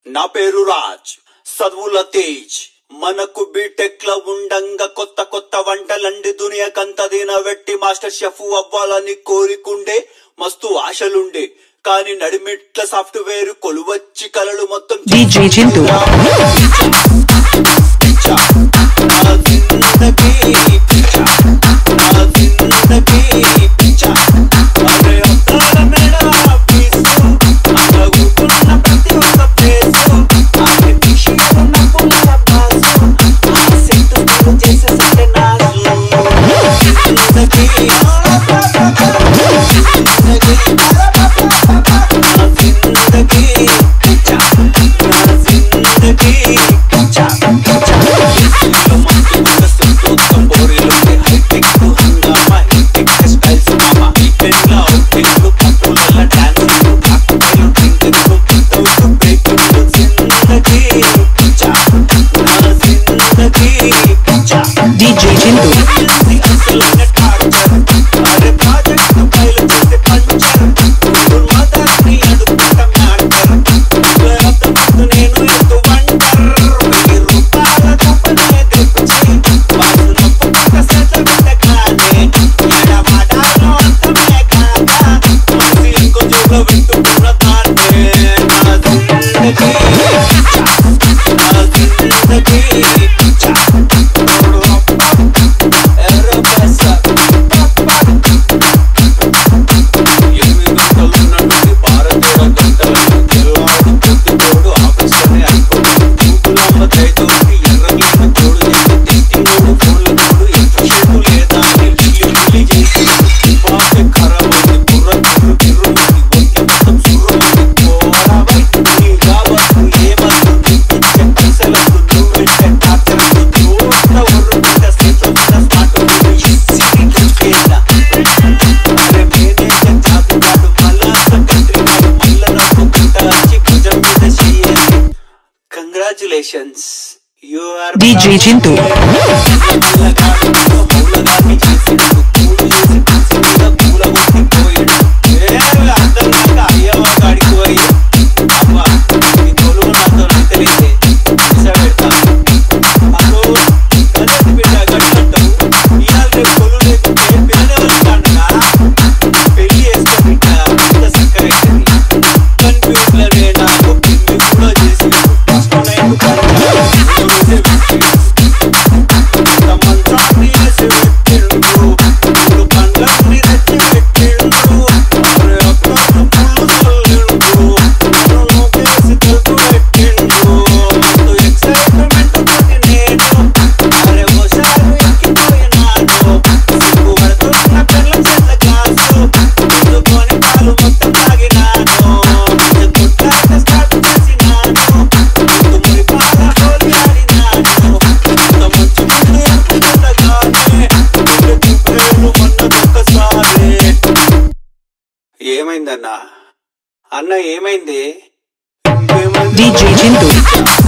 నా పేరు రాజ్ చదువుల తేజ్ మనకు బీటెక్ లో ఉండంగా కొత్త కొత్త వంటలండి దునియాకంత వెట్టి మాస్టర్ షెఫ్ అవ్వాలని కోరికుండే మస్తు ఆశలుండే కానీ నడిమిట్ల సాఫ్ట్వేర్ కొలువచ్చి కలలు మొత్తం DJ చింటూ. పిచ్చా. నా జిందగీ పిచ్చా. నా జిందగీ పిచ్చా. అరే అద్దాల మేడ ఆఫీసు. అక్కడ కూర్చున్న ప్రతి ఒక్క ప్లేసు. అరే విషయం నవ్వుల బాసు. ఆ సెంటు స్టైల్ చేసే సత్యనారాయణ. జిందగీ. నా జిందగీ పిచ్చా. నా జిందగీ పిచ్చా. పిచ్చా. ఇంట్లో మంచి ఉన్న సంతోషం బోరీలుండే హైటెక్ హంగామా హైటెక్ స్టైల్స్ మామ వీకెండ్ లో అవుటింగ్ పప్పుల డాన్సింగ్ కాకపోయి డ్రింకింగ్ వితౌట్ బ్రేకింగ్ జిందగీ పిచ్చా. నా జిందగీ పిచ్చా. DJ చింటూ ఇది అసలైన టార్చర్. అరే ప్రాజెక్ట్ ఫైల్ చేసే పంచర్. దుర్మార్గాన్ని అడుగుతా మ్యాటర్. ఇట్లా అర్థమవుతూ నేను ఎంతో వండర్. వెయ్యి రూపాయల చొప్పునే తెచ్చి, బాసు నొప్పుకుంట సెట్ల పెట్టగానే, ఎడమడాలో అర్థమే కాక, మనసు ఇంకో జోబులో పెట్టుకున్న దాన్నే. నా జిందగీ పిచ్చా. నా జిందగీ పిచ్చా. తోడు అప్ప ఎనిమిది గంటలున్నటువంటి భారతీయ గంటలను తెల్లవాడు పొద్దుతోడు ఆఫీసర్ని అయిపోతుంది చూపులమ్మ దయతోటి ఎర్రగీత తోడు చేసి టెస్టింగ్ ఫోన్ల తోడు ఎఫిషియెంట్ లేదా అని లిల్లి లిల్లి చేసి బాగా ఖరాబ్ అయింది బుర్ర గిర్రు గిర్రు మంది ఒంటి మొత్తం సుర్రు మంది పోరావై నీ జాబు ఏమవుతుంది ఇచ్చే పైసలకు నువ్వెట్టే టార్చర్ నోట్ల ఒర్రు మీద సీట్ల మీద స్మార్ట్ సిటీ చూసుకేలా అరే మేనేజర్ జాబు కాదు మళ్ళా కంట్రీ వాడు మళ్ళా నవ్వుకుంటా వచ్చి భుజం మీద చెయ్యాలి congratulations you are DJ Chintu పెళ్లి చేసుకొని కన్ఫ్యూజన్ నాకు పిల్లి కూడా చేసి ఫస్ట్ నైట్ మంత్రాన్ని వేసి పెట్టిండు మూడు పండ్లన్నీ తెచ్చి పెట్టిండు అరే అక్కడ పుల్లు చల్లిండు నన్ను వేసి తలుపు పెట్టిండు ముందు ఎక్సైట్మెంట్ తోటి నేను అరే ఓసారి ఎక్కిపోయినాను సిగ్గు పడుతున్న పిల్ల చెత్త గ్లాసు ముందుకొని పాలు మొత్తం తాగినాను కొట్లాట స్టార్ట్ చేసినాను ముందు మురి పాల హోలీ ఆడినాను ఇంత మంచి ముందు ఎప్పుడుండగానే గుండె తిప్పేను మొన్నదొక్కసారి ఏమైందన్నా అన్న ఏమైంది ఇంకేమైంది DJ చింటూ